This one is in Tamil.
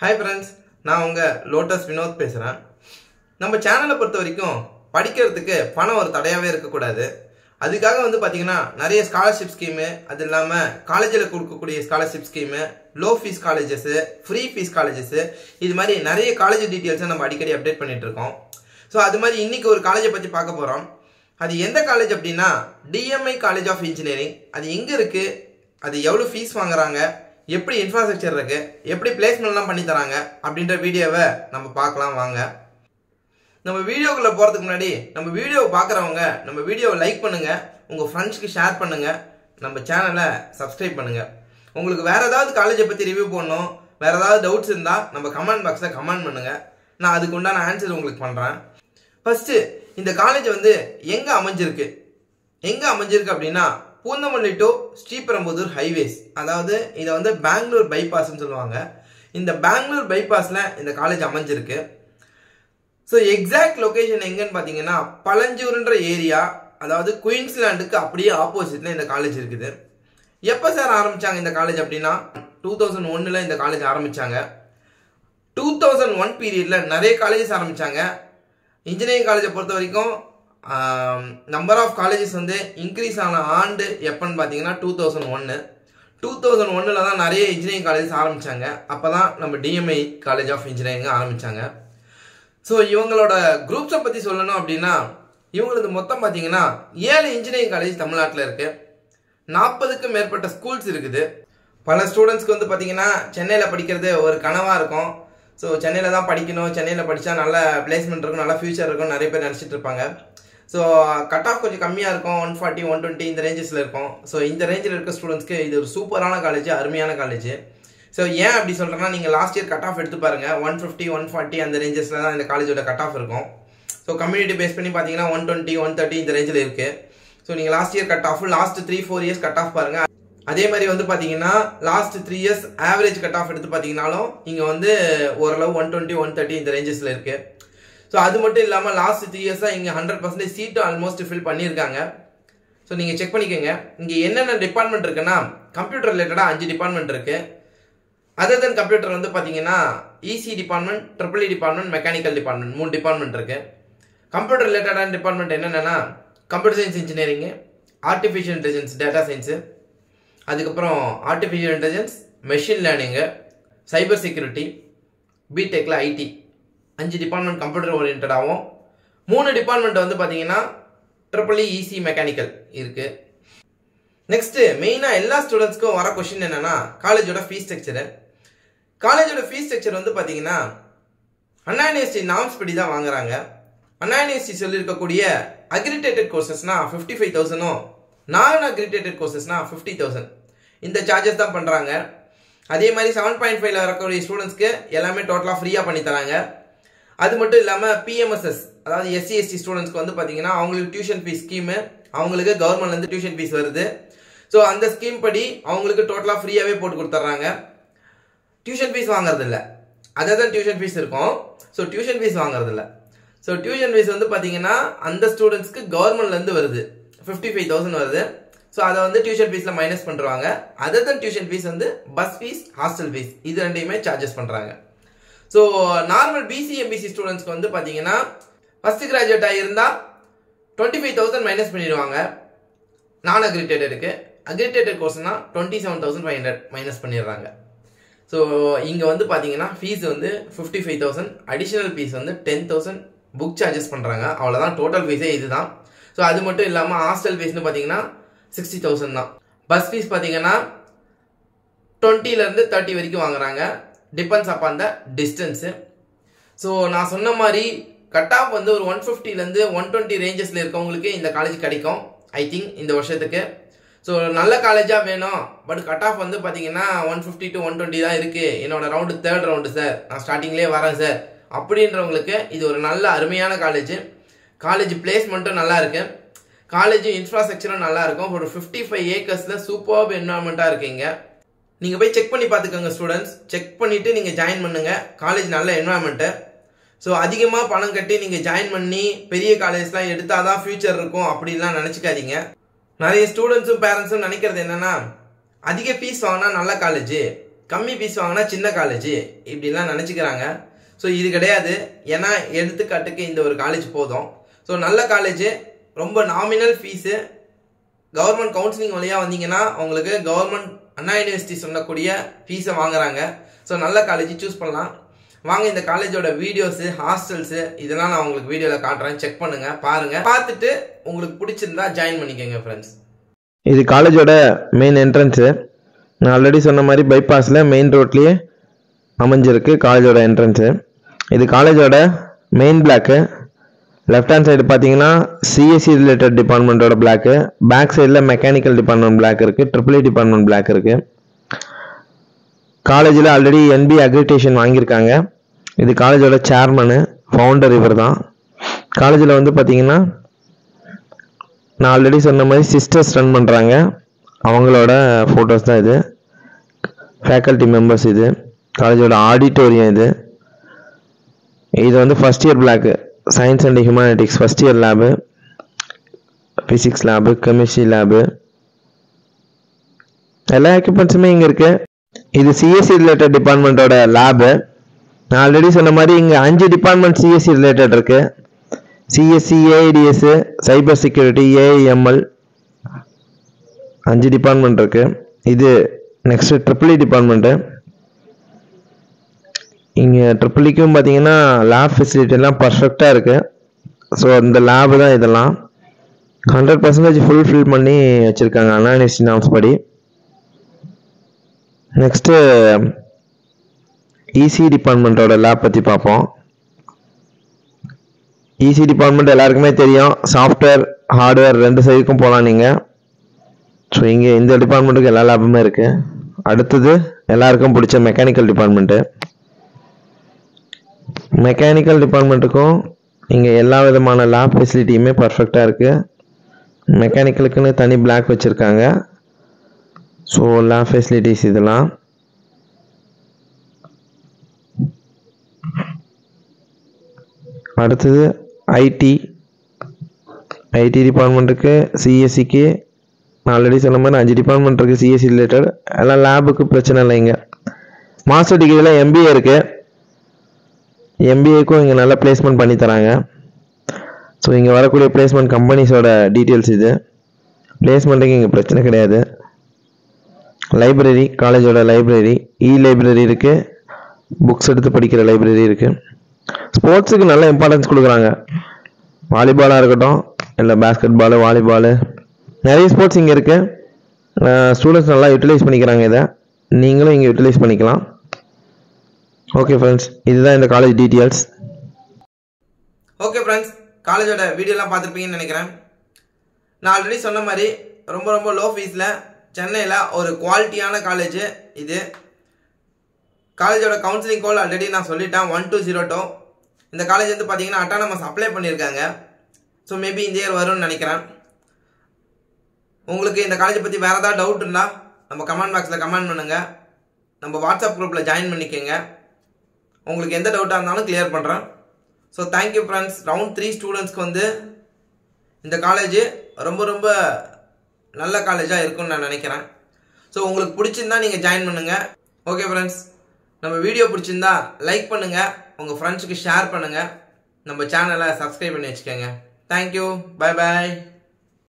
ஹாய் ஃப்ரெண்ட்ஸ் நான் உங்கள் லோட்டஸ் வினோத் பேசுகிறேன் நம்ம சேனலை பொறுத்த வரைக்கும் படிக்கிறதுக்கு பணம் ஒரு தடையாகவே இருக்கக்கூடாது அதுக்காக வந்து பார்த்தீங்கன்னா நிறைய ஸ்காலர்ஷிப் ஸ்கீமு அது இல்லாமல் காலேஜில் கொடுக்கக்கூடிய scholarship scheme low fees colleges free fees colleges இது மாதிரி நிறைய காலேஜ் டீட்டெயில்ஸை நம்ம அடிக்கடி அப்டேட் பண்ணிட்டு இருக்கோம் ஸோ அது மாதிரி இன்னைக்கு ஒரு காலேஜை பற்றி பார்க்க போகிறோம் அது எந்த காலேஜ் அப்படின்னா டிஎம்ஐ காலேஜ் ஆஃப் இன்ஜினியரிங் அது எங்கே இருக்குது அது எவ்வளோ ஃபீஸ் வாங்குறாங்க எப்படி இன்ஃப்ராஸ்ட்ரக்சர் இருக்கு எப்படி பிளேஸ்மெண்ட்லாம் பண்ணி தராங்க அப்படின்ற வீடியோவை நம்ம பார்க்கலாம் வாங்க நம்ம வீடியோக்குள்ளே போகிறதுக்கு முன்னாடி நம்ம வீடியோவை பார்க்குறவங்க நம்ம வீடியோவை லைக் பண்ணுங்க உங்கள் ஃப்ரெண்ட்ஸ்க்கு ஷேர் பண்ணுங்க நம்ம சேனலை சப்ஸ்கிரைப் பண்ணுங்க உங்களுக்கு வேற ஏதாவது காலேஜை பற்றி ரிவ்யூ பண்ணணும் வேற ஏதாவது டவுட்ஸ் இருந்தால் நம்ம கமெண்ட் பாக்ஸில் கமெண்ட் பண்ணுங்க நான் அதுக்கு உண்டான ஆன்சர் உங்களுக்கு பண்ணுறேன் ஃபர்ஸ்ட் இந்த காலேஜ் வந்து எங்கே அமைஞ்சிருக்கு எங்கே அமைஞ்சிருக்கு அப்படின்னா பூந்தமல்லி டு ஸ்ரீபெரும்புதூர் ஹைவேஸ் அதாவது இதை வந்து பெங்களூர் பைபாஸ்ன்னு சொல்லுவாங்க இந்த பெங்களூர் பைபாஸில் இந்த காலேஜ் அமைஞ்சிருக்கு ஸோ எக்ஸாக்ட் லொகேஷன் எங்கன்னு பார்த்தீங்கன்னா பழஞ்சூர்ன்ற ஏரியா அதாவது குயின்ஸ்லாண்டுக்கு அப்படியே ஆப்போசிட்ல இந்த காலேஜ் இருக்குது எப்போ சார் ஆரம்பிச்சாங்க இந்த காலேஜ் அப்படின்னா டூ தௌசண்ட் ஒன்னில் இந்த காலேஜ் ஆரம்பிச்சாங்க டூ தௌசண்ட் ஒன் பீரியடில் நிறைய காலேஜஸ் ஆரம்பிச்சாங்க இன்ஜினியரிங் காலேஜை பொறுத்த வரைக்கும் நம்பர் ஆஃப் காலேஜஸ் வந்து இன்க்ரீஸ் ஆன ஆண்டு எப்போன்னு பார்த்தீங்கன்னா டூ தௌசண்ட் ஒன்று டூ தௌசண்ட் ஒன்னில் தான் நிறைய இன்ஜினியரிங் காலேஜஸ் ஆரம்பித்தாங்க அப்போ தான் நம்ம டிஎம்ஐ காலேஜ் ஆஃப் இன்ஜினியரிங் ஆரம்பித்தாங்க ஸோ இவங்களோட குரூப்ஸை பற்றி சொல்லணும் அப்படின்னா இவங்களது மொத்தம் பார்த்தீங்கன்னா ஏழு இன்ஜினியரிங் காலேஜ் தமிழ்நாட்டில் இருக்குது நாற்பதுக்கும் மேற்பட்ட ஸ்கூல்ஸ் இருக்குது பல ஸ்டூடெண்ட்ஸ்க்கு வந்து பார்த்தீங்கன்னா சென்னையில் படிக்கிறது ஒரு கனவாக இருக்கும் ஸோ சென்னையில் தான் படிக்கணும் சென்னையில் படித்தா நல்ல பிளேஸ்மெண்ட் இருக்கும் நல்ல ஃபியூச்சர் இருக்கும் நிறைய பேர் நினச்சிட்டு இருப்பாங்க ஸோ கட் ஆஃப் கொஞ்சம் கம்மியாக இருக்கும் ஒன் ஃபார்ட்டி ஒன் டுவெண்ட்டி இந்த ரேஞ்சஸில் இருக்கும் ஸோ இந்த ரேஞ்சில் இருக்க ஸ்டூடெண்ட்ஸ்க்கு இது ஒரு சூப்பரான காலேஜ் அருமையான காலேஜ் ஸோ ஏன் அப்படி சொல்கிறேன்னா நீங்கள் லாஸ்ட் இயர் கட் ஆஃப் எடுத்து பாருங்கள் ஒன் ஃபிஃப்டி ஒன் ஃபார்ட்டி அந்த ரேஞ்சஸில் தான் இந்த காலேஜோட கட் ஆஃப் இருக்கும் ஸோ கம்யூனிட்டி பேஸ் பண்ணி பார்த்தீங்கன்னா ஒன் டுவெண்ட்டி ஒன் தேர்ட்டி இந்த ரேஞ்சில் இருக்குது ஸோ நீங்கள் last year cut off last three four years cut off பாருங்கள் அதே மாதிரி வந்து பார்த்தீங்கன்னா last three years average cut off எடுத்து பார்த்தீங்கனாலும் இங்கே வந்து ஓரளவு ஒன் டுவெண்ட்டி ஒன் தேர்ட்டி இந்த ரேஞ்சஸில் இருக்குது ஸோ அது மட்டும் இல்லாமல் லாஸ்ட் த்ரீ இயர்ஸாக இங்கே ஹண்ட்ரட் பர்சன்டேஜ் சீட்டும் ஆல்மோஸ்ட் ஃபில் பண்ணியிருக்காங்க ஸோ நீங்கள் செக் பண்ணிக்கோங்க இங்கே என்னென்ன டிபார்ட்மெண்ட் இருக்குன்னா கம்ப்யூட்டர் ரிலேட்டடாக அஞ்சு டிபார்ட்மெண்ட் இருக்குது அதர் தென் கம்ப்யூட்டர் வந்து பார்த்தீங்கன்னா EC department triple department mechanical department மூணு டிபார்ட்மெண்ட் இருக்குது கம்ப்யூட்டர் ரிலேட்டடான டிபார்ட்மெண்ட் என்னென்னா computer science engineering artificial intelligence data science அதுக்கப்புறம் artificial intelligence machine learning cyber security பிடெக்கில் ஐடி அஞ்சு டிபார்ட்மெண்ட் கம்ப்யூட்டர் ஓரியன்டாகவும் மூணு டிபார்ட்மெண்ட் வந்து பார்த்தீங்கன்னா ட்ரிபிள் இசி மெக்கானிக்கல் இருக்குது நெக்ஸ்ட்டு மெயினாக எல்லா ஸ்டூடெண்ட்ஸ்க்கும் வர கொஷின் என்னென்னா காலேஜோட ஃபீஸ் ஸ்ட்ரக்சரு காலேஜோட ஃபீஸ் ஸ்ட்ரக்சர் வந்து பார்த்தீங்கன்னா அண்ணா யூனிவர்சிட்டி நாம்ஸ் படி தான் வாங்குறாங்க அண்ணா யூனிவர்சிட்டி சொல்லியிருக்கக்கூடிய அக்ரிடேட்டட் கோர்சஸ்னா ஃபிஃப்டி ஃபைவ் தௌசண்டும் நான் அக்ரிடேட்டட் கோர்சஸ்னா ஃபிஃப்டி தௌசண்ட் இந்த சார்ஜஸ் தான் பண்ணுறாங்க அதே மாதிரி செவன் பாயிண்ட் ஃபைவ்ல வரக்கூடிய ஸ்டூடெண்ட்ஸ்க்கு எல்லாமே டோட்டலாக ஃப்ரீயாக பண்ணி தராங்க அது மட்டும் இல்லாமல் பிஎம்எஸ்எஸ் அதாவது எஸ்சி எஸ்டி ஸ்டூடெண்ட்ஸ்க்கு வந்து பார்த்தீங்கன்னா அவங்களுக்கு டியூஷன் ஃபீஸ் ஸ்கீமு அவங்களுக்கு கவர்மெண்ட்லேருந்து டியூஷன் ஃபீஸ் வருது ஸோ அந்த ஸ்கீம் படி அவங்களுக்கு டோட்டலாக ஃப்ரீயாகவே போட்டு கொடுத்துட்றாங்க டியூஷன் ஃபீஸ் வாங்குறது இல்லை அதே தான் டியூஷன் ஃபீஸ் இருக்கும் ஸோ டியூஷன் ஃபீஸ் வாங்குறது இல்லை ஸோ டியூஷன் ஃபீஸ் வந்து பார்த்தீங்கன்னா அந்த ஸ்டூடெண்ட்ஸ்க்கு கவர்மெண்ட்லேருந்து வருது ஃபிஃப்டி ஃபைவ் தௌசண்ட் வருது ஸோ அதை வந்து டியூஷன் ஃபீஸில் மைனஸ் பண்ணுறாங்க அதர் தன் டியூஷன் ஃபீஸ் வந்து பஸ் ஃபீஸ் ஹாஸ்டல் ஃபீஸ் இது ரெண்டையுமே சார்ஜஸ் பண்ணுறாங்க ஸோ நார்மல் பிசி எம்பிசி ஸ்டூடெண்ட்ஸ்க்கு வந்து பார்த்தீங்கன்னா ஃபஸ்ட் கிராஜுவேட்டாக இருந்தால் டுவெண்ட்டி ஃபைவ் தௌசண்ட் மைனஸ் பண்ணிடுவாங்க நான் அக்ரிடேட்டருக்கு அக்ரிடேட்டட் கோர்ஸ்னா twenty seven thousand five hundred minus பண்ணிடுறாங்க ஸோ இங்கே வந்து பார்த்தீங்கன்னா ஃபீஸ் வந்து fifty five thousand additional fees வந்து டென் தௌசண்ட் புக் சார்ஜஸ் பண்ணுறாங்க அவ்வளோதான் டோட்டல் ஃபீஸே இதுதான் ஸோ அது மட்டும் இல்லாமல் ஹாஸ்டல் ஃபீஸ்னு பார்த்தீங்கன்னா சிக்ஸ்டி தௌசண்ட் தான் பஸ் ஃபீஸ் பார்த்தீங்கன்னா டுவெண்ட்டிலேருந்து தேர்ட்டி வரைக்கும் வாங்குறாங்க depends upon the distance so நான் சொன்ன மாதிரி கட் ஆஃப் வந்து ஒரு ஒன் ஃபிஃப்டிலேருந்து ஒன் டுவெண்ட்டி ரேஞ்சஸில் இருக்கவங்களுக்கு இந்த காலேஜ் கிடைக்கும் ஐ திங்க் இந்த வருஷத்துக்கு ஸோ நல்ல காலேஜாக வேணும் பட் கட் ஆஃப் வந்து பார்த்தீங்கன்னா one fifty to one twenty தான் இருக்குது என்னோட ரவுண்டு தேர்ட் ரவுண்டு சார் நான் ஸ்டார்டிங்லேயே வரேன் சார் அப்படின்றவங்களுக்கு இது ஒரு நல்ல அருமையான காலேஜ் காலேஜ் பிளேஸ்மெண்ட்டும் நல்லா இருக்கு காலேஜ் இன்ஃப்ராஸ்ட்ரக்சரும் நல்லா இருக்கும் ஒரு ஃபிஃப்டி ஃபைவ் ஏக்கர்ஸில் சூப்பர் என்வரான்மெண்ட்டாக இருக்கீங்க நீங்கள் போய் செக் பண்ணி பார்த்துக்கோங்க ஸ்டூடெண்ட்ஸ் செக் பண்ணிவிட்டு நீங்கள் ஜாயின் பண்ணுங்கள் காலேஜ் நல்ல என்வரான்மெண்ட்டு ஸோ அதிகமாக பணம் கட்டி நீங்கள் ஜாயின் பண்ணி பெரிய காலேஜ்லாம் எடுத்தால் தான் ஃப்யூச்சர் இருக்கும் அப்படின்லாம் நினச்சிக்காதீங்க நிறைய ஸ்டூடெண்ட்ஸும் பேரண்ட்ஸும் நினைக்கிறது என்னென்னா அதிக ஃபீஸ் வாங்கினா நல்ல காலேஜ் கம்மி ஃபீஸ் வாங்கினா சின்ன காலேஜ் இப்படிலாம் நினச்சிக்கிறாங்க ஸோ இது கிடையாது ஏன்னா எடுத்துக்காட்டுக்கு இந்த ஒரு காலேஜ் போதும் ஸோ நல்ல காலேஜ் ரொம்ப நாமினல் ஃபீஸு கவர்மெண்ட் கவுன்சிலிங் வழியாக வந்தீங்கன்னா உங்களுக்கு கவர்மெண்ட் அண்ணா யூனிவர்சிட்டி சொல்லக்கூடிய ஃபீஸை வாங்குறாங்க ஸோ நல்ல காலேஜ் சூஸ் பண்ணலாம் வாங்க இந்த காலேஜோட வீடியோஸு ஹாஸ்டல்ஸு இதெல்லாம் நான் உங்களுக்கு வீடியோவில் காட்டுறேன் செக் பண்ணுங்கள் பாருங்கள் பார்த்துட்டு உங்களுக்கு பிடிச்சிருந்தா ஜாயின் பண்ணிக்கோங்க ஃப்ரெண்ட்ஸ் இது காலேஜோட மெயின் என்ட்ரன்ஸு நான் ஆல்ரெடி சொன்ன மாதிரி பைபாஸில் மெயின் ரோட்லேயே அமைஞ்சிருக்கு காலேஜோட என்ட்ரன்ஸு இது காலேஜோட main block left hand side பார்த்தீங்கன்னா சிஎஸ்சி ரிலேட்டட் டிபார்ட்மெண்ட்டோட பிளாக்கு பேக் சைடில் மெக்கானிக்கல் டிபார்ட்மெண்ட் பிளாக் இருக்குது ட்ரிபிள் டிபார்ட்மெண்ட் பிளாக் இருக்குது காலேஜில் ஆல்ரெடி என்பி அக்ரிடேஷன் வாங்கியிருக்காங்க இது காலேஜோட சேர்மனு ஃபவுண்டர் இவர் தான் காலேஜில் வந்து பார்த்தீங்கன்னா நான் ஆல்ரெடி சொன்ன மாதிரி சிஸ்டர்ஸ் ரன் பண்ணுறாங்க அவங்களோட ஃபோட்டோஸ் தான் இது ஃபேக்கல்ட்டி மெம்பர்ஸ் இது காலேஜோட ஆடிட்டோரியம் இது இது வந்து first year block science and humanities first year lab physics lab chemistry lab எல்லா எக்யூப்மெண்ட்ஸுமே இங்கே இருக்குது இது சிஎஸ்சி ரிலேட்டட் டிபார்ட்மெண்ட்டோட லேபு நான் ஆல்ரெடி சொன்ன மாதிரி இங்கே அஞ்சு டிபார்ட்மெண்ட் சிஎஸ்சி ரிலேட்டட் இருக்குது CSC AIDS cyber security AIML அஞ்சு டிபார்ட்மெண்ட் இருக்கு இது நெக்ஸ்ட் ட்ரிபிள் டிபார்ட்மெண்ட்டு இங்கே ட்ரிபிளிக்கும் பார்த்தீங்கன்னா லேப் ஃபெசிலிட்டிலாம் பர்ஃபெக்டாக இருக்குது ஸோ இந்த லேபு தான் இதெல்லாம் ஹண்ட்ரட் பர்சன்டேஜ் ஃபுல் ஃபில் பண்ணி வச்சுருக்காங்க அண்ணா யூனிவர்சிட்டி நாம்ஸ் படி நெக்ஸ்ட்டு இசி டிபார்ட்மெண்ட்டோட லேப் பற்றி பார்ப்போம் இசி டிபார்ட்மெண்ட் எல்லாருக்குமே தெரியும் சாஃப்ட்வேர் ஹார்ட்வேர் ரெண்டு சைடுக்கும் போகலாம் நீங்கள் ஸோ இங்கே இந்த டிபார்ட்மெண்ட்டுக்கு எல்லா லேபுமே இருக்குது அடுத்தது எல்லாருக்கும் பிடிச்ச மெக்கானிக்கல் டிபார்ட்மெண்ட்டு மெக்கானிக்கல் டிபார்ட்மெண்ட்டுக்கும் இங்கே எல்லா விதமான லேப் ஃபெசிலிட்டியுமே பர்ஃபெக்டாக இருக்குது மெக்கானிக்கலுக்குன்னு தனி பிளாக் வச்சுருக்காங்க ஸோ லேப் ஃபெசிலிட்டிஸ் இதெல்லாம் அடுத்தது ஐடி ஐடி டிபார்ட்மெண்ட்டுக்கு சிஎஸ்சிக்கு நான் ஆல்ரெடி சொன்ன மாதிரி அஞ்சு டிபார்ட்மெண்ட் இருக்குது சிஎஸ்சி ரிலேட்டட் எல்லாம் லேபுக்கு பிரச்சனை இல்லைங்க மாஸ்டர் டிகிரியில் எம்பிஏ இருக்குது எம்பிஏக்கும் இங்கே நல்ல பிளேஸ்மெண்ட் பண்ணி தராங்க ஸோ இங்கே வரக்கூடிய பிளேஸ்மெண்ட் கம்பெனிஸோட டீட்டெயில்ஸ் இது பிளேஸ்மெண்ட்டுக்கு இங்கே பிரச்சனை கிடையாது லைப்ரரி காலேஜோட லைப்ரரி இ லைப்ரரி இருக்குது புக்ஸ் எடுத்து படிக்கிற லைப்ரரி இருக்குது ஸ்போர்ட்ஸுக்கு நல்ல இம்பார்ட்டன்ஸ் கொடுக்குறாங்க வாலிபாலாக இருக்கட்டும் இல்லை பேஸ்கெட் பாலு வாலிபாலு நிறைய ஸ்போர்ட்ஸ் இங்கே இருக்குது ஸ்டூடெண்ட்ஸ் நல்லா யூட்டிலைஸ் பண்ணிக்கிறாங்க இதை நீங்களும் இங்கே யூட்டிலைஸ் பண்ணிக்கலாம் ஓகே ஃப்ரெண்ட்ஸ் இதுதான் இந்த காலேஜ் டீட்டெயில்ஸ் ஓகே ஃப்ரெண்ட்ஸ் காலேஜோட வீடியோலாம் பார்த்துருப்பீங்கன்னு நினைக்கிறேன் நான் ஆல்ரெடி சொன்ன மாதிரி ரொம்ப ரொம்ப லோ ஃபீஸில் சென்னையில் ஒரு குவாலிட்டியான காலேஜ் இது காலேஜோட கவுன்சிலிங் கோல் ஆல்ரெடி நான் சொல்லிட்டேன் ஒன் டூ ஜீரோ டூ இந்த காலேஜ் வந்து பார்த்தீங்கன்னா அட்டானமஸ் அப்ளை பண்ணியிருக்காங்க ஸோ மேபி இந்த இயர் வரும்னு நினைக்கிறேன் உங்களுக்கு இந்த காலேஜை பற்றி வேறு ஏதாவது டவுட் இருந்தால் நம்ம கமெண்ட் பாக்ஸில் கமெண்ட் பண்ணுங்கள் நம்ம வாட்ஸ்அப் குரூப்பில் ஜாயின் பண்ணிக்கோங்க உங்களுக்கு எந்த டவுட்டாக இருந்தாலும் கிளியர் பண்ணுறேன் so thank you friends round three ஸ்டூடெண்ட்ஸ்க்கு வந்து இந்த காலேஜ் ரொம்ப ரொம்ப நல்ல காலேஜாக இருக்கும்னு நான் நினைக்கிறேன் ஸோ உங்களுக்கு பிடிச்சிருந்தா நீங்கள் ஜாயின் பண்ணுங்கள் ஓகே ஃப்ரெண்ட்ஸ் நம்ம வீடியோ பிடிச்சிருந்தா லைக் பண்ணுங்கள் உங்கள் ஃப்ரெண்ட்ஸுக்கு ஷேர் பண்ணுங்கள் நம்ம சேனலை சப்ஸ்கிரைப் பண்ணி வச்சுக்கோங்க தேங்க்யூ பை பாய்